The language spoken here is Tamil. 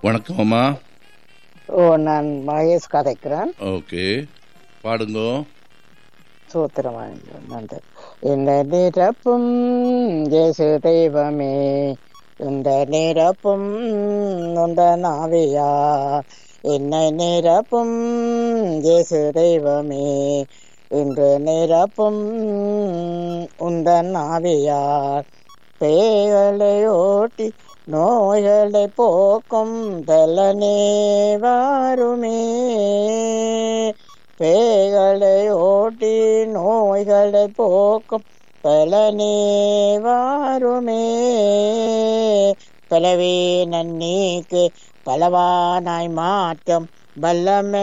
வணக்கம் அம்மா ஓ நான் மகேஷ் கதைக்கிறேன் ஓகே பாடுங்கோ சூத்திரமாக நன்றி இந்த நிரப்பும் ஜேசு தெய்வமே இந்த நிரப்பும் உந்த நாவியா என்னை நிரப்பும் ஜேசு தெய்வமே இன்று நிரப்பும் உந்த நாவியார் பேய்களை ஓட்டி நோய்களை போக்கும் தலனே வாருமே பேய்களை ஓட்டி நோய்களை போக்கும் பலனே வாருமே பலவே நன்னீக்கு பலவானாய் மாற்றம் வல்லமை